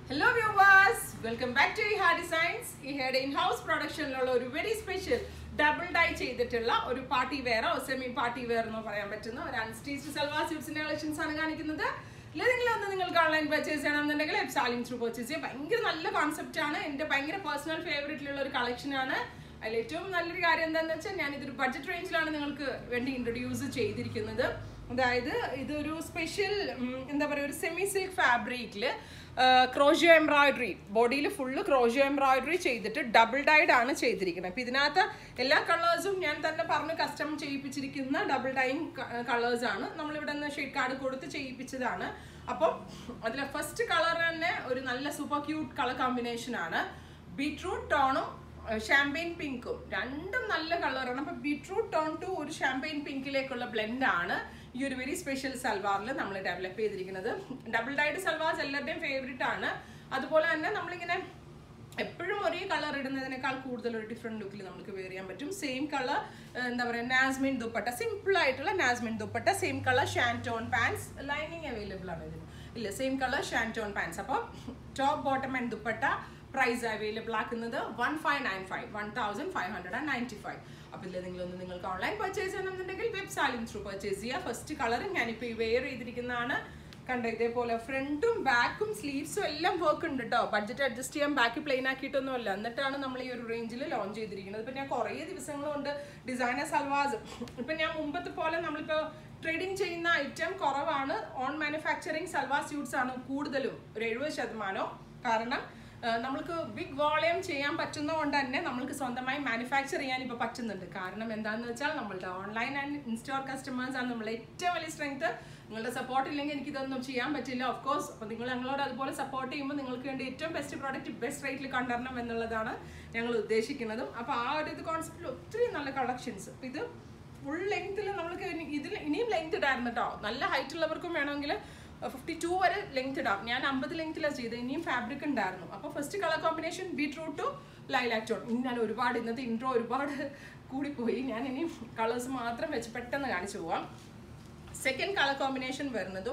hello viewers welcome back to Eha designs ഇഹയുടെ in house പ്രൊഡക്ഷനിലുള്ള ഒരു വെരി സ്പെഷ്യൽ ഡബിൾ ഡൈ ചെയ്തിട്ടുള്ള ഒരു പാർട്ടി വെയറോ സെമി പാർട്ടി വെയർ എന്ന് പറയാൻ പറ്റുന്ന ഒരു അൺസ്റ്റീച്ച് സൽവാർ സ്യൂട്ട്സിന്റെ കളക്ഷൻസ് ആണ് കാണിക്കുന്നത് ഇല്ലെങ്കിൽ ഒന്ന് നിങ്ങൾക്ക് ഓൺലൈൻ പർച്ചേസ് ചെയ്യണമെന്നുണ്ടെങ്കിൽ സാലിംഗ് ത്രൂ പർച്ചേസ് ചെയ്യാം ഭയങ്കര നല്ല കോൺസെപ്റ്റ് ആണ് എൻ്റെ ഭയങ്കര പേഴ്സണൽ ഫേവറേറ്റിലുള്ള ഒരു കളക്ഷൻ ആണ് അതിൽ ഏറ്റവും നല്ലൊരു കാര്യം എന്താണെന്ന് വെച്ചാൽ ഞാൻ ഇതൊരു ബഡ്ജറ്റ് റേഞ്ചിലാണ് നിങ്ങൾക്ക് വേണ്ടി ഇൻട്രൊഡ്യൂസ് ചെയ്തിരിക്കുന്നത് അതായത് ഇതൊരു സ്പെഷ്യൽ എന്താ പറയുക ഒരു സെമി സിൽക്ക് ഫാബ്രിക്കിൽ ക്രോഷ്യോ എംബ്രോയിഡറി ബോഡിയിൽ ഫുള്ള് ക്രോഷ്യോ എംബ്രോയിഡറി ചെയ്തിട്ട് ഡബിൾ ഡൈഡ് ആണ് ചെയ്തിരിക്കുന്നത് അപ്പം ഇതിനകത്ത് എല്ലാ കളേഴ്സും ഞാൻ തന്നെ പറഞ്ഞ് കസ്റ്റം ചെയ്യിപ്പിച്ചിരിക്കുന്ന ഡബിൾ ഡൈങ് കളേഴ്സ് ആണ് നമ്മളിവിടെ നിന്ന് ഷെയ്ഡ് കാർഡ് കൊടുത്ത് ചെയ്യിപ്പിച്ചതാണ് അപ്പം അതിലെ ഫസ്റ്റ് കളർ തന്നെ ഒരു നല്ല സൂപ്പർ ക്യൂട്ട് കളർ കോമ്പിനേഷൻ ആണ് ബീട്രൂട്ട് ടോണും ഷാമ്പെയിൻ പിങ്കും രണ്ടും നല്ല കളറാണ് അപ്പൊ ബീട്രൂട്ട് ടോൺ ടു ഒരു ഷാമ്പെയിൻ പിങ്കിലേക്കുള്ള ബ്ലെൻഡ് ആണ് ഈ ഒരു വെരി സ്പെഷ്യൽ സൽവാറിൽ നമ്മൾ ഡെവലപ്പ് ചെയ്തിരിക്കുന്നത് ഡബിൾ ഡൈഡ് സൽവാർസ് എല്ലാവരുടെയും ഫേവറേറ്റ് ആണ് അതുപോലെ തന്നെ നമ്മളിങ്ങനെ എപ്പോഴും ഒരേ കളർ ഇടുന്നതിനേക്കാൾ കൂടുതൽ ഒരു ഡിഫറെൻറ്റ് ലുക്കിൽ നമുക്ക് വെയർ ചെയ്യാൻ പറ്റും സെയിം കളർ എന്താ പറയുക നാസ്മിൻ ദുപ്പട്ട സിമ്പിൾ ആയിട്ടുള്ള Nazmin dupatta same colour shantoon pants lining available ആണ് ഇതിന് ഇല്ല സെയിം കളർ ഷാൻറ്റോൺ പാൻസ് അപ്പോൾ top bottom and dupatta price available ആക്കുന്നത് one five nine five one thousand five hundred and ninety five അപ്പോൾ ഇതിൽ നിങ്ങളൊന്ന് നിങ്ങൾക്ക് ഓൺലൈൻ പർച്ചേസ് ചെയ്യണമെന്നുണ്ടെങ്കിൽ വെബ് സാലിംഗ് ത്രൂ പർച്ചേസ് ചെയ്യുക ഫസ്റ്റ് കളർ ഞാനിപ്പോൾ ഈ വെയർ ചെയ്തിരിക്കുന്നതാണ് കണ്ട ഇതേപോലെ ഫ്രണ്ടും ബാക്കും സ്ലീവ്സും എല്ലാം വർക്ക് ഉണ്ട് കേട്ടോ ബഡ്ജറ്റ് അഡ്ജസ്റ്റ് ചെയ്യാൻ ബാക്ക് പ്ലെയിൻ ആക്കിയിട്ടൊന്നുമല്ല എന്നിട്ടാണ് നമ്മൾ ഈ ഒരു റേഞ്ചിൽ ലോഞ്ച് ചെയ്തിരിക്കുന്നത് ഇപ്പം ഞാൻ കുറേ ദിവസങ്ങൾ കൊണ്ട് ഡിസൈനർ സൽവാസ് ഇപ്പം ഞാൻ മുമ്പത്തെ പോലെ നമ്മളിപ്പോൾ ട്രേഡിങ് ചെയ്യുന്ന ഐറ്റം കുറവാണ് ഓൺ മാനുഫാക്ചറിങ് സൽവാർ സ്യൂട്ട്സ് ആണ് കൂടുതലും ഒരു എഴുപത് ശതമാനം കാരണം നമ്മൾക്ക് ബിഗ് വോളിയം ചെയ്യാൻ പറ്റുന്നതുകൊണ്ട് തന്നെ നമ്മൾക്ക് സ്വന്തമായി മാനുഫാക്ചർ ചെയ്യാൻ ഇപ്പോൾ പറ്റുന്നുണ്ട് കാരണം എന്താണെന്ന് വെച്ചാൽ നമ്മളുടെ ഓൺലൈൻ ആൻഡ് ഇൻസ്റ്റോർ കസ്റ്റമേഴ്സ് ആണ് നമ്മളെ ഏറ്റവും വലിയ സ്ട്രെങ്ത് നിങ്ങളുടെ സപ്പോർട്ട് ഇല്ലെങ്കിൽ എനിക്ക് ഇതൊന്നും ചെയ്യാൻ പറ്റില്ല ഓഫ് കോഴ്സ് അപ്പോൾ നിങ്ങൾ ഞങ്ങളോട് അതുപോലെ സപ്പോർട്ട് ചെയ്യുമ്പോൾ നിങ്ങൾക്ക് വേണ്ടി ഏറ്റവും ബെസ്റ്റ് പ്രോഡക്റ്റ് ബെസ്റ്റ് റേറ്റിൽ കൊണ്ടുവരണം എന്നുള്ളതാണ് ഞങ്ങൾ ഉദ്ദേശിക്കുന്നതും അപ്പോൾ ആ ഒരു ഇത് കോൺസെപ്റ്റിൽ ഒത്തിരി നല്ല കളക്ഷൻസ് ഇത് ഫുൾ ലെങ്ത്തിൽ നമ്മൾക്ക് ഇതിൽ ഇനിയും ലെങ്ത് ഇടായിരുന്നു കേട്ടോ നല്ല ഹൈറ്റ് ഉള്ളവർക്കും വേണമെങ്കിൽ ഫിഫ്റ്റി ടു വരെ ലെങ്ത് ഇടാം ഞാൻ അമ്പത് ലെങ്ത്തിലാണ് ചെയ്തത് ഇനിയും ഫാബ്രിക് ഉണ്ടായിരുന്നു അപ്പോൾ first colour combination beetroot to lilac tone ഇനി ഞാൻ ഒരുപാട് ഇന്നത്തെ ഇൻട്രോ ഒരുപാട് കൂടിപ്പോയി ഞാൻ ഇനിയും കളേഴ്സ് മാത്രം വെച്ച് പെട്ടെന്ന് കാണിച്ചു പോവാം സെക്കൻഡ് കളർ കോമ്പിനേഷൻ വരുന്നതും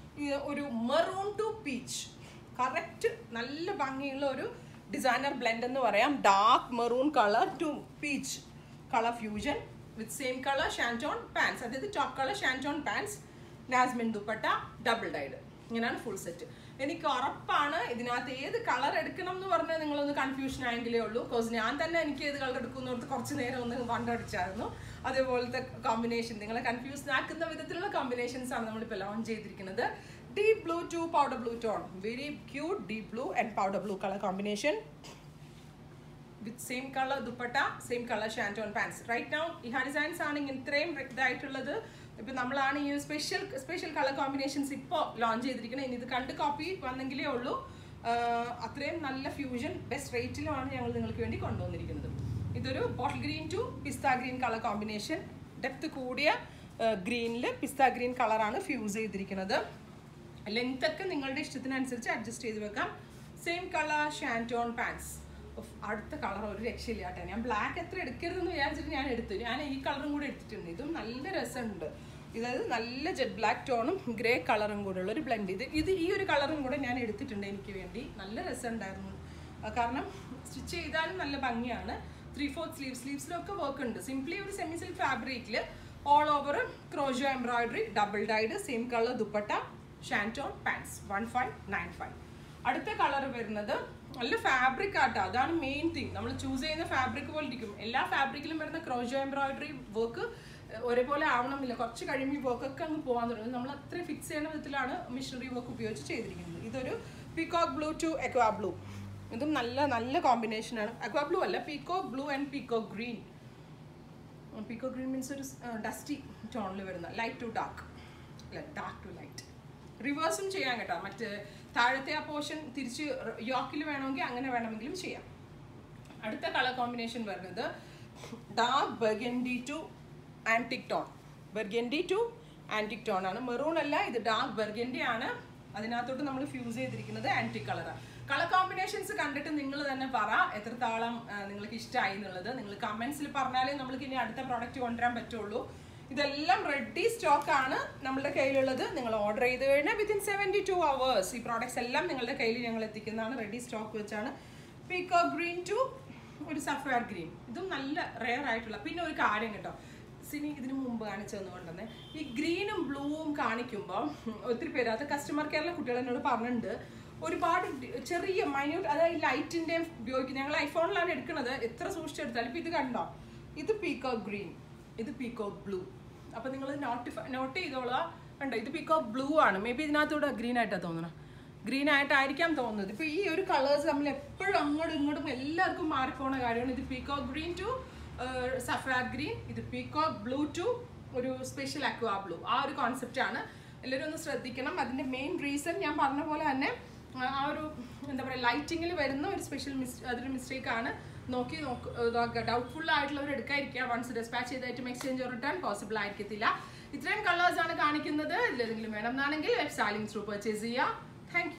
ഒരു മെറൂൺ ടു പീച്ച് കറക്റ്റ് നല്ല ഭംഗിയുള്ള ഒരു ഡിസൈനർ ബ്ലെൻഡ് എന്ന് പറയാം dark maroon colour to peach colour fusion with same colour shantoon pants അതായത് top colour shantoon pants Nazmin dupatta double dyed ഇങ്ങനെയാണ് ഫുൾ സെറ്റ് എനിക്ക് ഉറപ്പാണ് ഇതിനകത്ത് ഏത് കളർ എടുക്കണം എന്ന് പറഞ്ഞാൽ നിങ്ങളൊന്ന് കൺഫ്യൂഷൻ ആയെങ്കിലേ ഉള്ളൂ ബിക്കോസ് ഞാൻ തന്നെ എനിക്ക് ഏത് കളർ എടുക്കുന്നോർത്ത് കുറച്ച് നേരം ഒന്ന് കണ്ടടിച്ചായിരുന്നു അതേപോലത്തെ കോമ്പിനേഷൻ നിങ്ങളെ കൺഫ്യൂസ് ആക്കുന്ന വിധത്തിലുള്ള കോമ്പിനേഷൻസ് ആണ് നമ്മളിപ്പോൾ ലോഞ്ച് ചെയ്തിരിക്കുന്നത് deep blue to powder blue tone very cute deep blue and powder blue colour combination with same colour dupatta same colour shantoon pants right now Eha designs ആണ് ഇത്രയും ഇതായിട്ടുള്ളത് ഇപ്പം നമ്മളാണ് ഈ സ്പെഷ്യൽ സ്പെഷ്യൽ കളർ കോമ്പിനേഷൻസ് ഇപ്പോൾ launch ചെയ്തിരിക്കുന്നത് ഇനി ഇത് കണ്ട് കോപ്പി വന്നെങ്കിലേ ഉള്ളൂ അത്രയും നല്ല ഫ്യൂഷൻ ബെസ്റ്റ് റേറ്റിലുമാണ് ഞങ്ങൾ നിങ്ങൾക്ക് വേണ്ടി കൊണ്ടുവന്നിരിക്കുന്നത് ഇതൊരു bottle green to pista green colour combination depth കൂടിയ ഗ്രീനിൽ പിസ്ത ഗ്രീൻ കളറാണ് ഫ്യൂസ് ചെയ്തിരിക്കുന്നത് ലെങ്ത് ഒക്കെ നിങ്ങളുടെ ഇഷ്ടത്തിനനുസരിച്ച് അഡ്ജസ്റ്റ് ചെയ്ത് വെക്കാം സെയിം കളർ ഷാൻറ്റോൺ പാൻസ് അടുത്ത കളർ ഒരു രക്ഷയില്ല കേട്ടോ ഞാൻ ബ്ലാക്ക് എത്ര എടുക്കരുതെന്ന് വിചാരിച്ചിട്ട് ഞാൻ എടുത്തു ഞാൻ ഈ കളറും കൂടെ എടുത്തിട്ടുണ്ട് ഇതും നല്ല രസമുണ്ട് ഇതായത് നല്ല ജെറ്റ് ബ്ലാക്ക് ടോണും ഗ്രേ കളറും കൂടെ ഉള്ള ഒരു ബ്ലെൻഡ് ഇത് ഇത് ഈ ഒരു കളറും കൂടെ ഞാൻ എടുത്തിട്ടുണ്ട് എനിക്ക് വേണ്ടി നല്ല രസമുണ്ടായിരുന്നു കാരണം സ്റ്റിച്ച് ചെയ്താലും നല്ല ഭംഗിയാണ് ത്രീ ഫോർത്ത് സ്ലീവ് സ്ലീവ്സിലൊക്കെ വർക്ക് ഉണ്ട് സിംപ്ലി ഒരു സെമി സിൽക്ക് ഫാബ്രിക്കിൽ all over crochet embroidery double dyed same colour dupatta shantoon pants one five nine five അടുത്ത കളർ വരുന്നത് നല്ല ഫാബ്രിക് ആട്ടോ അതാണ് മെയിൻ തിങ് നമ്മൾ ചൂസ് ചെയ്യുന്ന ഫാബ്രിക് പോലെ ഇരിക്കും എല്ലാ ഫാബ്രിക്കിലും വരുന്ന ക്രോജോ എംബ്രോയിഡറി വർക്ക് ഒരേപോലെ ആവണമെന്നില്ല കുറച്ച് കഴിയുമ്പോൾ ഈ വർക്കൊക്കെ അങ്ങ് പോകാൻ തുടങ്ങും നമ്മൾ അത്രയും ഫിക്സ് ചെയ്യുന്ന വിധത്തിലാണ് മിഷനറി വർക്ക് ഉപയോഗിച്ച് ചെയ്തിരിക്കുന്നത് ഇതൊരു peacock blue to aqua blue ഇതും നല്ല നല്ല കോമ്പിനേഷനാണ് അക്വാ ബ്ലൂ അല്ല peacock blue and peacock green peacock green means ഒരു ഡസ്റ്റി ടോണിൽ വരുന്ന ലൈറ്റ് ടു ഡാർക്ക് അല്ല ഡാർക്ക് ടു ലൈറ്റ് റിവേഴ്സും ചെയ്യാം കേട്ടോ മറ്റ് താഴത്തെ ആ പോർഷൻ തിരിച്ച് യോക്കിൽ വേണമെങ്കിൽ അങ്ങനെ വേണമെങ്കിലും ചെയ്യാം അടുത്ത കളർ കോമ്പിനേഷൻ വരുന്നത് dark burgundy to antique tone burgundy to antique tone ആണ് മെറൂൺ അല്ല ഇത് ഡാർക്ക് ബെർഗൻഡി ആണ് അതിനകത്തോട്ട് നമ്മൾ ഫ്യൂസ് ചെയ്തിരിക്കുന്നത് ആൻറ്റിക് കളറാണ് കളർ കോമ്പിനേഷൻസ് കണ്ടിട്ട് നിങ്ങൾ തന്നെ പറ എത്രത്തോളം നിങ്ങൾക്ക് ഇഷ്ടമായി എന്നുള്ളത് നിങ്ങൾ കമൻസിൽ പറഞ്ഞാലേ നമ്മൾക്ക് ഇനി അടുത്ത പ്രോഡക്റ്റ് കൊണ്ടുവരാൻ പറ്റുള്ളൂ ഇതെല്ലാം റെഡി സ്റ്റോക്ക് ആണ് നമ്മുടെ കയ്യിലുള്ളത് നിങ്ങൾ ഓർഡർ ചെയ്ത് കഴിഞ്ഞാൽ വിത്തിൻ സെവൻറ്റി ടു അവേഴ്സ് ഈ പ്രോഡക്ട്സ് എല്ലാം നിങ്ങളുടെ കയ്യിൽ ഞങ്ങൾ എത്തിക്കുന്നതാണ് റെഡി സ്റ്റോക്ക് വെച്ചാണ് പീക്കോ ഗ്രീൻ ടു ഒരു സഫയർ ഗ്രീൻ ഇതും നല്ല റെയർ ആയിട്ടുള്ള പിന്നെ ഒരു കാര്യം കേട്ടോ സിനി ഇതിനു മുമ്പ് കാണിച്ചു തന്നുകൊണ്ടെന്നെ ഈ ഗ്രീനും ബ്ലൂവും കാണിക്കുമ്പോൾ ഒത്തിരി പേര് അത് കസ്റ്റമർ കെയറിലെ കുട്ടികൾ എന്നോട് പറഞ്ഞിട്ടുണ്ട് ഒരുപാട് ഡി- ചെറിയ മൈന്യൂട്ട് അതായത് ലൈറ്റിൻ്റെയും ഉപയോഗിക്കും ഞങ്ങൾ ഐഫോണിലാണ് എടുക്കുന്നത് എത്ര സൂക്ഷിച്ചെടുത്താലും ഇപ്പം ഇത് കണ്ടോ ഇത് പീക്കോ ഗ്രീൻ ഇത് പീക്കോ ബ്ലൂ അപ്പം നിങ്ങൾ നോട്ടിഫൈ നോട്ട് ചെയ്തോളുക കണ്ടോ ഇത് പീക്കോ ബ്ലൂ ആണ് മേ ബി ഇതിനകത്തൂടെ ഗ്രീൻ ആയിട്ടാണ് തോന്നണം ഗ്രീൻ ആയിട്ടായിരിക്കാം തോന്നുന്നത് ഇപ്പൊ ഈ ഒരു കളേഴ്സ് തമ്മിൽ എപ്പോഴും അങ്ങോട്ടും ഇങ്ങോട്ടും എല്ലാവർക്കും മാറിപ്പോണ കാര്യമാണ് ഇത് peacock green to sapphire green ഇത് പീക്കോ ബ്ലൂ ടു ഒരു സ്പെഷ്യൽ അക്വാ ബ്ലൂ ആ ഒരു കോൺസെപ്റ്റ് ആണ് എല്ലാവരും ഒന്ന് ശ്രദ്ധിക്കണം അതിന്റെ മെയിൻ റീസൺ ഞാൻ പറഞ്ഞ പോലെ തന്നെ ആ, ആ ഒരു എന്താ പറയുക ലൈറ്റിങ്ങിൽ വരുന്ന ഒരു സ്പെഷ്യൽ മിസ് അതൊരു മിസ്റ്റേക്ക് ആണ് നോക്കി നോക്കുക ഡൗട്ട്ഫുൾ ആയിട്ടുള്ളവർ എടുക്കാതിരിക്കുക വൺസ് ഡെസ്പാച്ച് ചെയ്ത ഐറ്റം എക്സ്ചേഞ്ച് റിട്ടേൺ പോസിബിൾ ആയിരിക്കത്തില്ല ഇത്രയും കളേഴ്സ് ആണ് കാണിക്കുന്നത് ഇതിലേതെങ്കിലും വേണം എന്നാണെങ്കിൽ വെബ് സാലിംഗ് ത്രൂ പർച്ചേസ് ചെയ്യുക